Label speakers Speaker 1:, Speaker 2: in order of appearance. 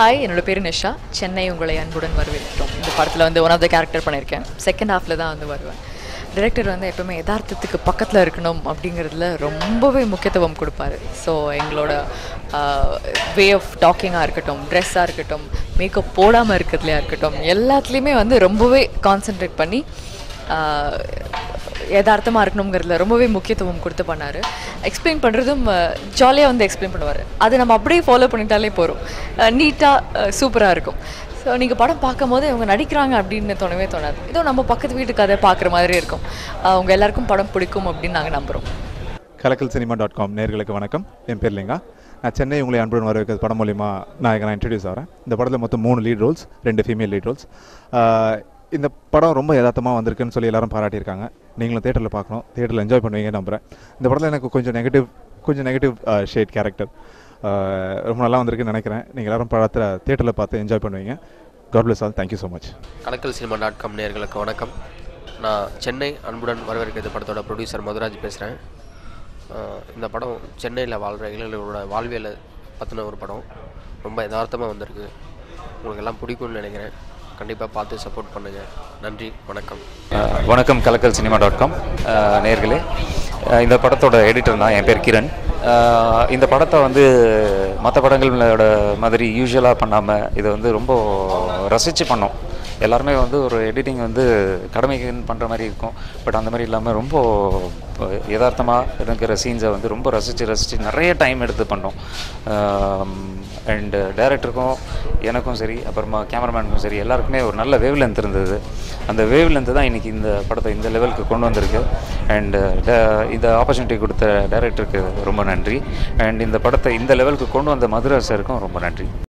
Speaker 1: hi என்னோட பேர் நிஷா சென்னை உங்களை அன்புடன் வரவேற்கிறோம் இந்த படத்தில் வந்து ஒன் ஆஃப் த கேரக்டர் பண்ணியிருக்கேன் செகண்ட் ஹாஃபில் தான் வந்து வருவேன் டிரெக்டர் வந்து எப்பவுமே யதார்த்தத்துக்கு பக்கத்தில் இருக்கணும் அப்படிங்கிறதுல ரொம்பவே முக்கியத்துவம் கொடுப்பாரு ஸோ எங்களோட வே ஆஃப் டாக்கிங்காக இருக்கட்டும் ட்ரெஸ்ஸாக இருக்கட்டும் மேக்கப் போடாமல் இருக்கிறதுலையா இருக்கட்டும் எல்லாத்துலேயுமே வந்து ரொம்பவே கான்சென்ட்ரேட் பண்ணி ஆஹ், யதார்த்தமாக இருக்கணுங்கிறதுல ரொம்பவே முக்கியத்துவம் கொடுத்து பண்ணார் எக்ஸ்பிளைன் பண்ணுறதும் ஜாலியாக வந்து எக்ஸ்பிளைன் பண்ணுவார் அது நம்ம அப்படியே ஃபாலோ பண்ணிட்டாலே போகிறோம் நீட்டாக சூப்பராக இருக்கும் ஸோ நீங்கள் படம் பார்க்கும்போது இவங்க நடிக்கிறாங்க அப்படின்னு தோணவே தோணாது இதோ நம்ம பக்கத்து வீட்டு கதை பார்க்குற மாதிரி இருக்கும் ஆஹ் உங்க எல்லாருக்கும் படம் பிடிக்கும் அப்படின்னு நாங்கள் நம்புகிறோம்
Speaker 2: கலக்கல் சினிமா டாட் காம் நேர்களுக்கு வணக்கம் என் பேர் லிங்கா நான் சென்னை உங்களை அன்புடன் வரவேற்கிறது படம் மூலிமா நான் இங்கே நான் இன்ட்ரடியூஸ் ஆகிறேன் இந்த படத்தில் மொத்தம் மூணு லீட் ரோல்ஸ் ரெண்டு ஃபீமேல் லீட் ரோல்ஸ் இந்த படம் ரொம்ப யதார்த்தமாக வந்திருக்குன்னு சொல்லி எல்லாரும் பாராட்டியிருக்காங்க நீங்களும் தேட்டரில் பார்க்கணும் தேட்டரில் என்ஜாய் பண்ணுவீங்க நம்புகிறேன் இந்த படத்தில் எனக்கு கொஞ்சம் நெகட்டிவ் கொஞ்சம் நெகட்டிவ் ஷேட் கேரக்டர் ரொம்ப நல்லா வந்திருக்குன்னு நினைக்கிறேன் நீங்கள் எல்லாரும் படத்தில் தேட்டரில் பார்த்து என்ஜாய் பண்ணுவீங்க god bless all thank you so much
Speaker 3: Kalakkal cinema dot com நேயர்களுக்கு வணக்கம் நான் சென்னை அன்புடன் வரவேற்கிறது படத்தோட ப்ரொடியூசர் மதுராஜ் பேசுகிறேன் இந்த படம் சென்னையில் வாழ்கிற இளைஞர்களோட வாழ்வியலை பற்றின ஒரு படம் ரொம்ப யதார்த்தமாக வந்திருக்கு உங்களுக்கு எல்லாம் பிடிக்கும்னு நினைக்கிறேன் கண்டிப்பாக பார்த்து சப்போர்ட் பண்ணுங்கள் நன்றி வணக்கம்
Speaker 4: அஹ் வணக்கம் கலக்கல் சினிமா டாட் காம் நேர்களே அஹ் இந்த படத்தோட எடிட்டர் தான் என் பேர் கிரண் அஹ் இந்த படத்தை வந்து மற்ற படங்களோட மாதிரி யூஸ்வலாக பண்ணாமல் இதை வந்து ரொம்ப ரசித்து பண்ணோம் எல்லாருமே வந்து ஒரு எடிட்டிங் வந்து கடமைக்குன்னு பண்ணுற மாதிரி இருக்கும் பட் அந்த மாதிரி இல்லாமல் ரொம்ப யதார்த்தமாக இருக்கிற சீன்ஸை வந்து ரொம்ப ரசித்து ரசித்து நிறைய டைம் எடுத்து பண்ணோம் அண்டு டைரக்டருக்கும் எனக்கும் சரி அப்புறமா கேமராமேனுக்கும் சரி எல்லாருக்குமே ஒரு நல்ல வேவ் லென்த் இருந்தது அந்த வேவ் லென்த்து தான் இன்றைக்கி இந்த படத்தை இந்த லெவலுக்கு கொண்டு வந்திருக்கு அண்டு இந்த ஆப்பர்ச்சுனிட்டி கொடுத்த டைரக்டருக்கு ரொம்ப நன்றி அண்ட் இந்த படத்தை இந்த லெவலுக்கு கொண்டு வந்த மதுரை சாருக்கும் ரொம்ப நன்றி